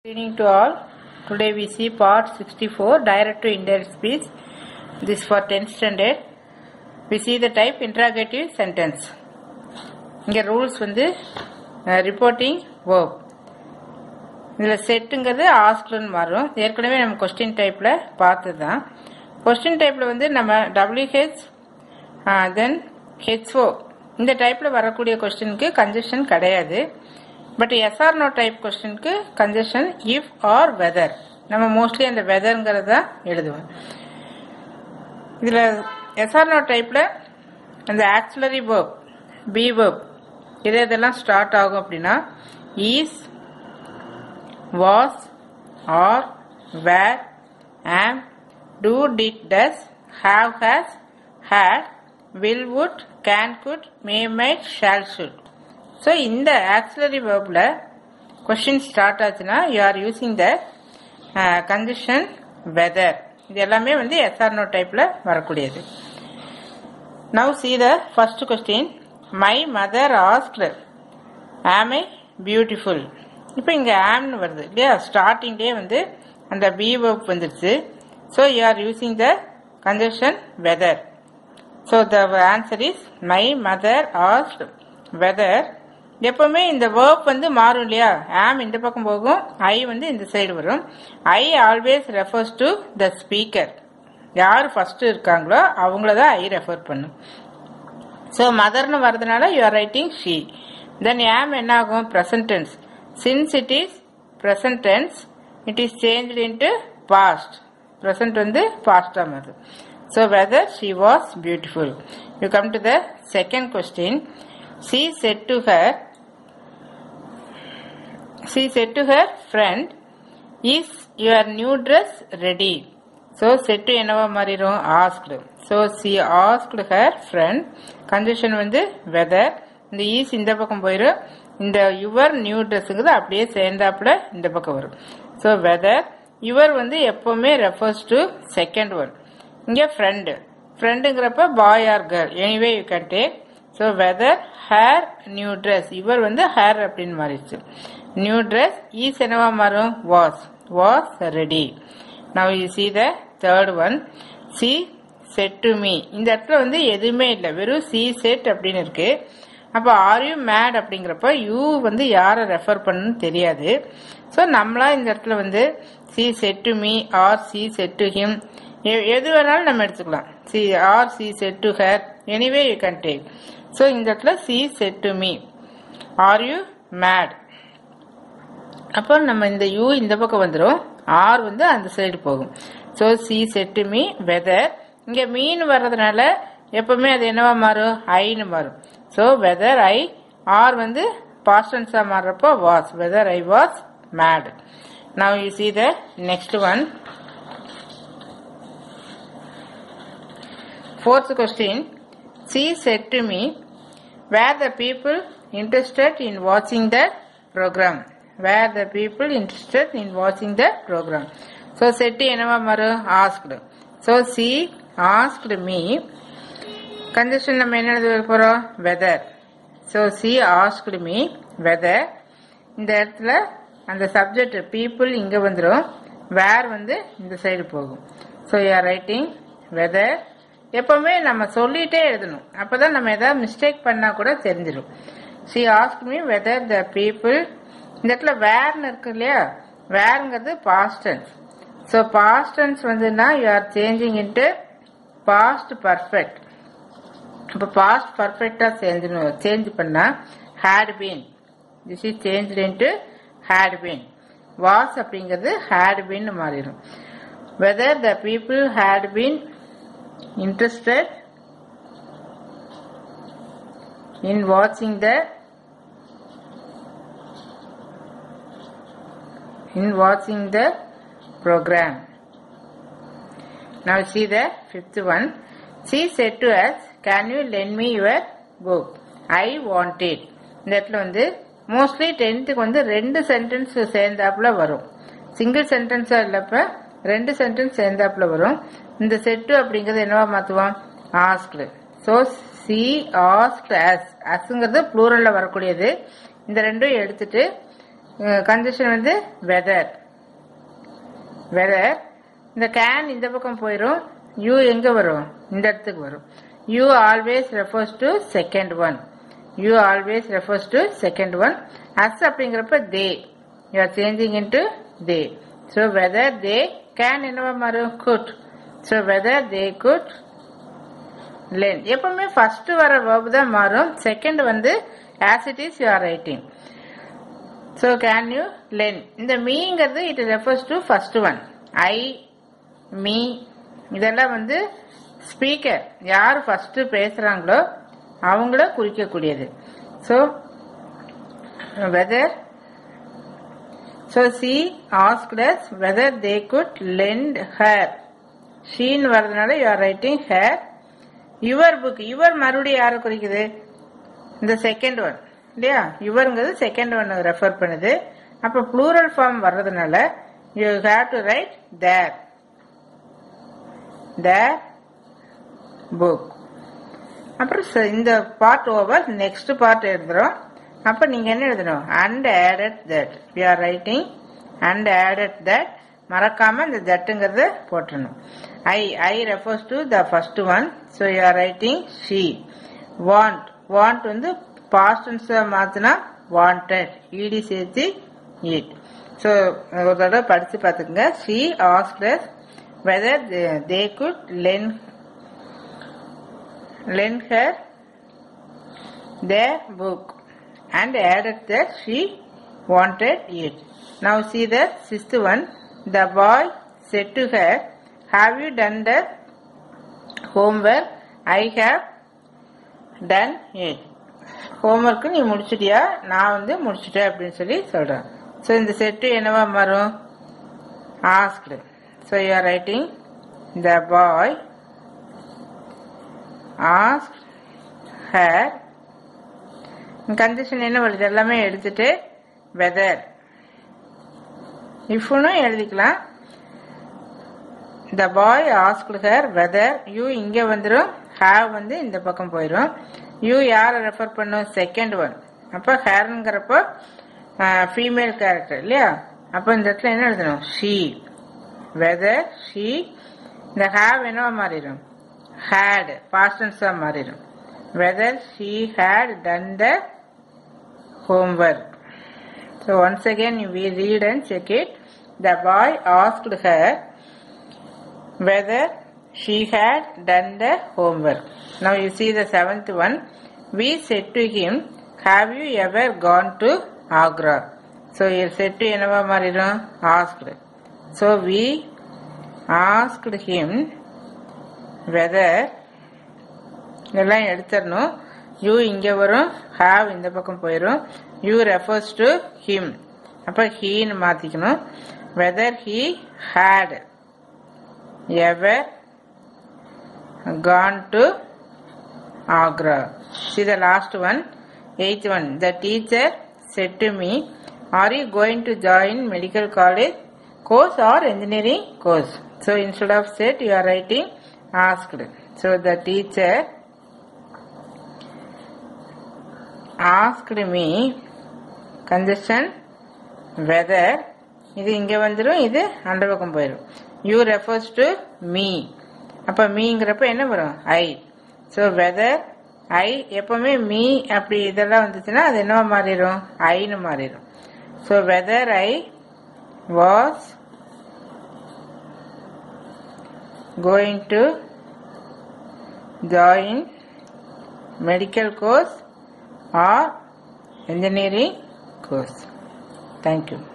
Good evening to all. Today we see part 64 direct to indirect speech. This for 10th standard. We see the type interrogative sentence. இங்க rules வந்து reporting verb இதில் செட்டுங்கிறது ஆஸ்க்லன்னு மாறும் ஏற்கனவே நம்ம question டைப்பில் பார்த்தது தான் கொஸ்டின் டைப்பில் வந்து நம்ம டபிள்யூஹெச் தென் ஹெச்ஓ இந்த டைப்பில் வரக்கூடிய கொஸ்டினுக்கு கன்ஜெஷன் கிடையாது பட் எஸ்ஆர் நோ டைப் கொஸ்டினுக்கு கன்ஜெஷன் இஃப் ஆர் வெதர் நம்ம மோஸ்ட்லி அந்த வெதர்ங்கிறத தான் எழுதுவோம் இதில் எஸ்ஆர் நோ டைப்பில் அந்த ஆக்சிலரி verb பி verb இது இதெல்லாம் ஸ்டார்ட் ஆகும் அப்படின்னா is was are were am do did does have has had will would can could may might shall should so இந்த ஆக்சிலரி வேர்பில் கொஸ்டின் ஸ்டார்ட் ஆச்சுன்னா you are using the condition whether இது எல்லாமே வந்து எஸ்ஆர் நோ டைப்பில் வரக்கூடியது now see the first question my mother asked am I beautiful இப்போ இங்கே ஆம்னு வருது இல்லையா ஸ்டார்டிங்லேயே வந்து அந்த பி வேர்ப் வந்துருச்சு so you are using the conjunction whether so the answer is my mother asked whether எப்பவுமே இந்த வேர்ப் வந்து மாறும் இல்லையா ஆம் இந்த பக்கம் போகும் ஐ வந்து இந்த சைடு வரும் I always refers to the speaker யார் ஃபர்ஸ்ட் இருக்காங்களோ அவங்கள தான் ஐ ரெஃபர் பண்ணும் ஸோ மதர்னு வரதுனால you are writing she then am என்ன ஆகும் present tense since it is present tense it is change into past present வந்து பாஸ்டாக மாறுது so whether she was beautiful you come to the second question she said to her she said to her friend is your new dress ready so said to என்னவா மாறிடும் asked so she asked her friend condition வந்து whether இந்த is இந்த பக்கம் போயிடும் இந்த your new ட்ரெஸ்ஸுங்கிறது அப்படியே சேர்ந்தாப்புல இந்த பக்கம் வரும் ஸோ வெதர் யுவர் வந்து எப்பவுமே ரெஃபர்ஸ் டு செகண்ட் ஒன் இங்கே ஃப்ரெண்டு ஃப்ரெண்டுங்கிறப்ப boy or girl anyway you can take so whether her new dress இவர் வந்து ஹேர் அப்படின்னு மாறிடுச்சு நியூ ட்ரெஸ் ஈஸ் என்னவா மாறும் was was ready now you see the third one she said to me இந்த இடத்துல வந்து எதுவுமே இல்லை வெறும் சி செட் அப்படின்னு இருக்கு அப்போ ஆர் யூ மேட் அப்படிங்கிறப்ப யூ வந்து யாரை ரெஃபர் பண்ணணும்னு தெரியாது ஸோ நம்மளா இந்த இடத்துல வந்து she said to me or she said to him எது வேணாலும் நம்ம எடுத்துக்கலாம் she or she said to her anyway you can take so இந்த இடத்துல she said to me are you mad அப்போ நம்ம இந்த யூ இந்த பக்கம் வந்துடும் ஆர் வந்து அந்த சைடு போகும் so she said to me whether இங்கே மீன் வர்றதுனால எப்பவுமே அது என்னவா மாறும் ஐன்னு மாறும் ஸோ வெதர் ஐ ஆர் வந்து பாஸ்டன்ஸாக மாறுறப்போ was whether I was mad now you see the next one Fourth question. She said to me, were the people interested in watching the program? Were the people interested in watching the program? So, said என்னவா மாறு asked. So, she asked me. Condition நம்ம என்ன எழுத போறோம் weather. So, she asked me whether இந்த இடத்துல அந்த subject people இங்க வந்துடும் வேர் வந்து இந்த சைடு போகும் ஸோ யூஆர் ரைட்டிங் வெதர் எப்பவுமே நம்ம சொல்லிட்டே எழுதணும் அப்பதான் நம்ம ஏதாவது மிஸ்டேக் பண்ணா கூட தெரிஞ்சிடும் she ask me whether the people இந்த இடத்துல வேர்னு இருக்கு இல்லையா வேர்ங்கிறது பாஸ்டன்ஸ் ஸோ பாஸ்டன்ஸ் வந்துன்னா you are changing into past perfect இப்போ பாஸ்ட் பர்ஃபெக்டா சேஞ்ச் சேஞ்ச் பண்ணா had been this is change into had been was அப்படிங்கிறது ஹேட் பீன் மாறிடும் whether the people had been interested in watching the in watching the program now see the fifth one she said to us can you lend me your book i want it இந்த இடத்துல வந்து mostly டென்த்துக்கு வந்து ரெண்டு sentence சேர்ந்தாப்புல வரும் single சென்டென்ஸா இல்லப்ப ரெண்டு sentence சேர்ந்தாப்புல வரும் இந்த said அப்படிங்கறது என்னவா மாத்துவோம் asked so she asked us அஸ்ங்கிறது ப்ளூரல்ல வரக்கூடியது இந்த ரெண்டும் எடுத்துட்டு கண்டிஷன் வந்து வெதர் வெதர் இந்த கேன் இந்த பக்கம் போயிடும் யூ எங்க வரும் இந்த இடத்துக்கு வரும் you always refers to second one you always refers to second one us அப்படிங்கிறப்ப they you are changing into they so whether they can என்னவா மாறும் could so whether they could lend எப்பவுமே first வர verb தான் மாறும் second வந்து as it is you are writing so can you lend இந்த மீங்கிறது it refers to first one I me இதெல்லாம் வந்து ஸ்பீக்கர் யார் ஃபர்ஸ்ட் பேசுறாங்களோ அவங்கள குறிக்கக்கூடியது so whether so she asked us whether they could lend her ஷீன் வர்றதுனால you are writing her your book your மறுபடியும் யாரை குறிக்குது இந்த செகண்ட் ஒன் இல்லையா யுவருங்கிறது செகண்ட் ஒன் ரெஃபர் பண்ணுது அப்ப ப்ளூரல் ஃபார்ம் வர்றதுனால you have to write their their book அப்புறம் ச- இந்த பார்ட் ஓவர் நெக்ஸ்ட் பார்ட் எழுதுறோம் அப்ப நீங்க என்ன எழுதணும் and added that you are writing and added that மறக்காம இந்த தட்டுங்கிறத போட்டுறணும் I I refers to the first one so you are writing she want want வந்து பாஸ்டன்ஸ் மாத்தினா வாண்டட் இடி சேர்த்து இட் ஸோ ஒரு தடவை படிச்சு பார்த்துக்கங்க she asks whether they could lend lent her their book and added that she wanted it. Now see the sixth one. The boy said to her, Have you done the homework? I have done it. Homework நீ முடிச்சிட்டியா நான் வந்து முடிச்சிட்டேன் அப்படின்னு சொல்லி சொல்றேன் so இந்த said என்னவா மாறும் asked so you are writing the boy asked her condition என்ன வருது எல்லாமே எடுத்துட்டு வெதர் இஃப்னும் எழுதிக்கலாம் the boy asked her whether you இங்க வந்துரும் ஹேவ் வந்து இந்த பக்கம் போயிடும் யூ யாரை ரெஃபர் பண்ணும் செகண்ட் ஒன் அப்ப ஹேர்ங்கிறப்போ ஃபீமேல் கேரக்டர் இல்லையா அப்ப இந்த இடத்துல என்ன எழுதணும் ஷீ வெதர் ஷீ இந்த ஹேவ் என்னவா மாறிடும் had past tense ஆ மாறிடும் whether she had done the homework so once again we read and check it the boy asked her whether she had done the homework now you see the seventh one we said to him have you ever gone to agra so you said to என்னவா மாறிடும் asked so we asked him whether இதெல்லாம் எடுத்துடணும் you இங்க வரும் have இந்த பக்கம் போயிடும் you refers to him அப்ப ஹீன்னு மாத்திக்கணும் whether he had ever gone to Agra. See the last one, eighth one. The teacher said to me, Are you going to join medical college course or engineering course? So instead of said, you are writing asked. So the teacher asked me congestion whether இது இங்க வந்துடும் இது அந்த பக்கம் போயிடும் you refers to me அப்ப மீங்கிறப்ப என்ன வரும் ஐ ஸோ வெதர் ஐ எப்பவுமே மீ அப்படி இதெல்லாம் வந்துச்சுன்னா அது என்னவா மாறிடும் ஐன்னு மாறிடும் so whether I was going to join medical course or engineering course. Thank you.